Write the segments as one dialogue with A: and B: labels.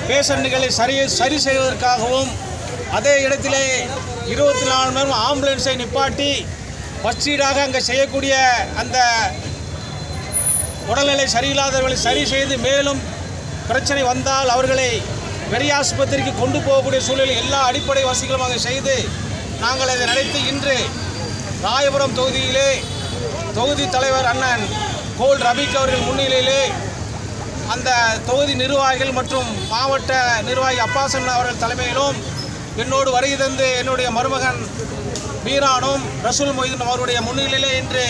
A: பேஷண்ட்டுகளை சரி சரி செய்வதற்காகவும் அதே இடத்திலே இருபத்தி நாலு மணி நேரம் ஆம்புலன்ஸை நிப்பாட்டி ஃபஸ்ட் அங்கே செய்யக்கூடிய அந்த உடல்நிலை சரியில்லாதவர்களை சரி செய்து மேலும் பிரச்சனை வந்தால் அவர்களை பெரிய ஆஸ்பத்திரிக்கு கொண்டு போகக்கூடிய சூழலில் எல்லா அடிப்படை வசதிகளும் அங்கே செய்து நாங்கள் அதை நடத்தி இன்று ராயபுரம் தொகுதியிலே தொகுதி தலைவர் அண்ணன் கோல் ரபிக் அவர்கள் முன்னிலையிலே அந்த தொகுதி நிர்வாகிகள் மற்றும் மாவட்ட நிர்வாகி அப்பாசன் அவர்கள் தலைமையிலும் என்னோடு வருகை தந்து என்னுடைய மருமகன் மீரானும் ரசூல் மொய்தீன் அவருடைய முன்னிலையிலே இன்று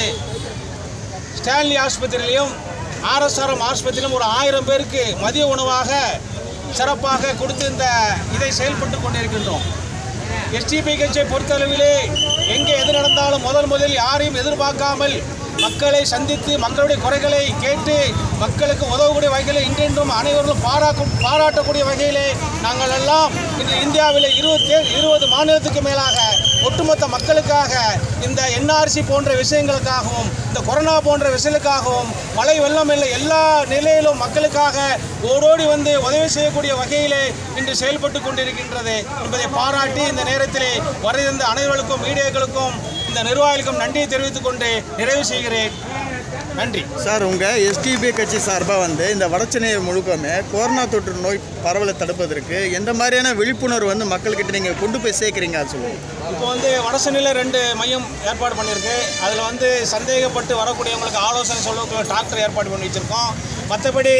A: ஸ்டான்லி ஆஸ்பத்திரியிலையும் ஆர்எஸ்ஆர்எம் ஆஸ்பத்திரியிலும் ஒரு ஆயிரம் பேருக்கு மதிய உணவாக சிறப்பாக கொடுத்து இந்த இதை செயல்பட்டு கொண்டிருக்கின்றோம் எஸ்டிபி கட்சியை பொறுத்தளவிலே எங்கே எது நடந்தாலும் முதல் முதலில் யாரையும் எதிர்பார்க்காமல் மக்களை சந்தித்து மக்களுடைய குறைகளை கேட்டு மக்களுக்கு உதவக்கூடிய வகையில் இன்றென்றும் அனைவரும் பாராட்டும் பாராட்டக்கூடிய வகையிலே நாங்கள் எல்லாம் இன்று இந்தியாவில் இருபத்தி இருபது மாநிலத்துக்கு மேலாக ஒட்டுமொத்த மக்களுக்காக இந்த என்ஆர்சி போன்ற விஷயங்களுக்காகவும் இந்த கொரோனா போன்ற விஷயங்களுக்காகவும் மழை வெள்ளம் இல்லை எல்லா நிலையிலும் மக்களுக்காக ஓடோடி வந்து உதவி செய்யக்கூடிய வகையிலே இன்று செயல்பட்டு கொண்டிருக்கின்றது என்பதை பாராட்டி இந்த நேரத்திலே வரைந்த அனைவருக்கும் மீடியாக்களுக்கும் இந்த நிர்வாகிகளுக்கும் நன்றியை தெரிவித்துக் கொண்டு நிறைவு செய்கிறேன் நன்றி
B: சார் உங்கள் எஸ்டிபி கட்சி சார்பாக வந்து இந்த வடச்சென்னை முழுக்கமே கொரோனா தொற்று நோய் பரவலை தடுப்பதற்கு எந்த மாதிரியான விழிப்புணர்வு வந்து மக்கள்கிட்ட நீங்கள் கொண்டு போய் சேர்க்குறீங்க அது சொல்லுங்கள்
A: இப்போ வந்து வடசென்னையில் ரெண்டு மையம் ஏற்பாடு பண்ணியிருக்கு அதில் வந்து சந்தேகப்பட்டு வரக்கூடியவங்களுக்கு ஆலோசனை சொல்லக்கூடிய டாக்டர் ஏற்பாடு பண்ணி வச்சுருக்கோம் மற்றபடி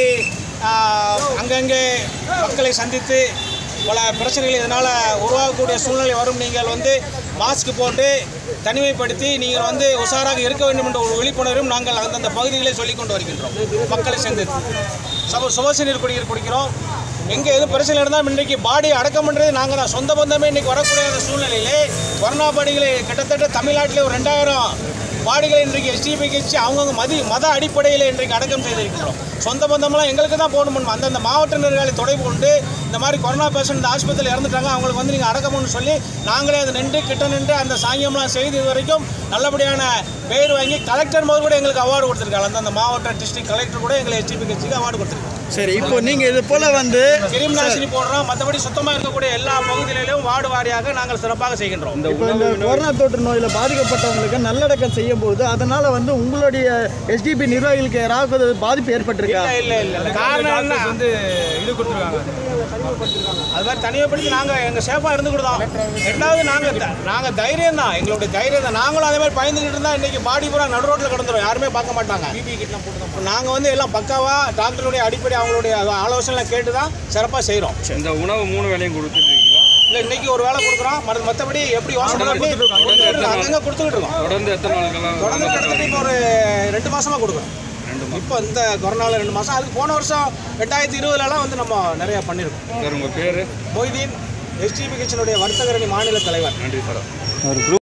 A: அங்கங்கே மக்களை சந்தித்து பல பிரச்சனைகள் இதனால் உருவாகக்கூடிய சூழ்நிலை வரும் நீங்கள் வந்து மாஸ்க் போட்டு தனிமைப்படுத்தி நீங்கள் வந்து உஷாராக இருக்க வேண்டும் என்ற ஒரு விழிப்புணர்வும் நாங்கள் அந்தந்த பகுதிகளை சொல்லிக் கொண்டு வருகின்றோம் மக்களை சந்தித்து சப சுபசீர் குடிநீர் குடிக்கிறோம் எங்கே எது பிரச்சனை இருந்தால் இன்றைக்கி பாடி அடக்கம் பண்ணுறது நாங்கள் தான் சொந்த பந்தமே இன்றைக்கி வரக்கூடிய அந்த சூழ்நிலையிலே கொரோனா பாடிகளை கிட்டத்தட்ட தமிழ்நாட்டிலே ஒரு ரெண்டாயிரம் பாடிகளை இன்றைக்கு எஸ்டிபி கட்சி அவங்கவுங்க மதி மத அடிப்படையில் இன்றைக்கு அடக்கம் செய்திருக்கிறோம் சொந்த பந்தமெல்லாம் எங்களுக்கு தான் போகணும் அந்தந்த மாவட்ட நிர்வாகி தொடர்பு கொண்டு இந்த மாதிரி கொரோனா பேஷண்ட் இந்த ஆஸ்பத்திரியில் இறந்துட்டாங்க அவங்களுக்கு வந்து நீங்கள் அடக்கம்னு சொல்லி நாங்களே அது நின்று கிட்ட நின்று அந்த சாங்கியம்லாம் செய்து இது வரைக்கும் நல்லபடியான பேர் வாங்கி கலெக்டர் முதல் கூட எங்களுக்கு அவார்டு கொடுத்துருக்காங்க அந்தந்த மாவட்ட டிஸ்ட்ரிக்ட் கலெக்டர் கூட எங்களை எஸ்டிபி கட்சிக்கு அவார்டு கொடுத்துருக்காங்க
B: சரி இப்போ நீங்கள் இது போல் வந்து
A: கிருமி நாசினி போடுறோம் மற்றபடி சுத்தமாக இருக்கக்கூடிய எல்லா பகுதிகளிலும் வார்டு வாரியாக நாங்கள் சிறப்பாக செய்கின்றோம்
B: இப்போ இந்த கொரோனா தொற்று நோயில் பாதிக்கப்பட்டவங்களுக்கு நல்லடக்கம் செய்யும் போது அதனால் வந்து உங்களுடைய எஸ்டிபி நிர்வாகிகளுக்கு யாராவது பாதிப்பு ஏற்பட்டிருக்கா
A: இல்ல இல்ல இல்ல காரணம் என்ன வந்து இது கொடுத்துருக்காங்க அது மாதிரி தனிமைப்படுத்தி நாங்கள் எங்கள் சேஃபாக இருந்துக்கிட்டோம் ரெண்டாவது நாங்கள் நாங்கள் தைரியம் தான் எங்களுடைய தைரியம் தான் நாங்களும் அதே மாதிரி பயந்துக்கிட்டு இருந்தால் இன்றைக்கி பாடி பூரா நடு ரோட்டில் கிடந்துரும் யாருமே பார்க்க மாட்டாங்க நாங்கள் வந்து எல்லாம் பக்காவாக டாக்டருடைய அடிப்படை அவங்களுடைய ஆலோசனை கேட்டு தான் சிறப்பாக செய்கிறோம்
C: இந்த உணவு மூணு வேளையும் கொடுத்துட்டு இருக்கீங்களா
A: இல்லை இன்னைக்கு ஒரு வேலை கொடுக்குறோம் மற்ற மற்றபடி எப்படி யோசனை பண்ணி அங்கங்கே கொடுத்துக்கிட்டு இருக்கோம்
C: தொடர்ந்து எத்தனை நாளுக்கெல்லாம்
A: தொடர்ந்து கிட்டத்தட்ட இப்போ ஒரு ரெண்டு மாசமா கொடுக்குறோம் இப்போ இந்த கொரோனாவில் ரெண்டு மாதம் அதுக்கு போன வருஷம் ரெண்டாயிரத்தி இருபதுலலாம் வந்து நம்ம நிறைய பண்ணியிருக்கோம்
C: சார் உங்கள் பேர்
A: மொய்தீன் எஸ்டிபி கட்சியினுடைய வர்த்தகரணி மாநில தலைவர்
C: நன்றி சார்
B: ஒரு